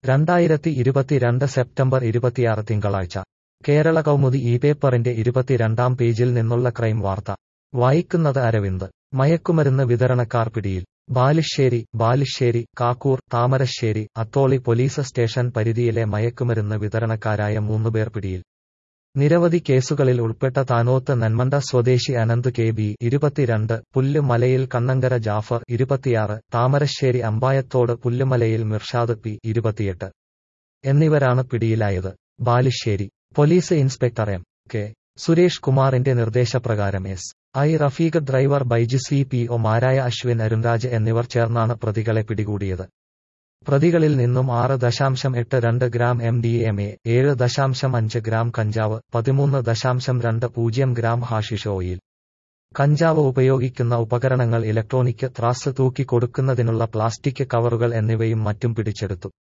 രണ്ടായിരത്തി ഇരുപത്തിരണ്ട് സെപ്റ്റംബർ ഇരുപത്തിയാറ് തിങ്കളാഴ്ച കേരള കൗമുദി ഈ പേപ്പറിന്റെ ഇരുപത്തിരണ്ടാം പേജിൽ നിന്നുള്ള ക്രൈം വാർത്ത വായിക്കുന്നത് അരവിന്ദ് മയക്കുമരുന്ന് വിതരണക്കാർ പിടിയിൽ ബാലുശ്ശേരി ബാലുശ്ശേരി കാക്കൂർ താമരശ്ശേരി അത്തോളി പോലീസ് സ്റ്റേഷൻ പരിധിയിലെ മയക്കുമരുന്ന് വിതരണക്കാരായ മൂന്നുപേർ പിടിയിൽ നിരവധി കേസുകളിൽ ഉൾപ്പെട്ട താനോത്ത് നന്മണ്ട സ്വദേശി അനന്ത് കെ ബി ഇരുപത്തിരണ്ട് പുല്ലുമലയിൽ കണ്ണങ്കര ജാഫർ ഇരുപത്തിയാറ് താമരശ്ശേരി അമ്പായത്തോട് പുല്ലുമലയിൽ മിർഷാദ് പി ഇരുപത്തിയെട്ട് എന്നിവരാണ് പിടിയിലായത് Balussery police inspector M K Suresh കുമാറിന്റെ നിർദ്ദേശപ്രകാരം S I Rafeeq driver Baiju C P ഒമാരായ അശ്വിൻ അരുൺരാജ് എന്നിവർ ചേർന്നാണ് പ്രതികളെ പിടികൂടിയത് പ്രതികളിൽ നിന്നും ആറ് ദശാംശം എട്ട് രണ്ട് gram M D M A ഏഴ് ദശാംശം അഞ്ച് ഗ്രാം കഞ്ചാവ് പതിമൂന്ന് ദശാംശം രണ്ട് പൂജ്യം ഗ്രാം ഹാഷിഷ് ഓയിൽ കഞ്ചാവ് ഉപയോഗിക്കുന്ന ഉപകരണങ്ങൾ ഇലക്ട്രോണിക് ത്രാസ് തൂക്കി കൊടുക്കുന്നതിനുള്ള പ്ലാസ്റ്റിക് കവറുകൾ എന്നിവയും മറ്റും പിടിച്ചെടുത്തു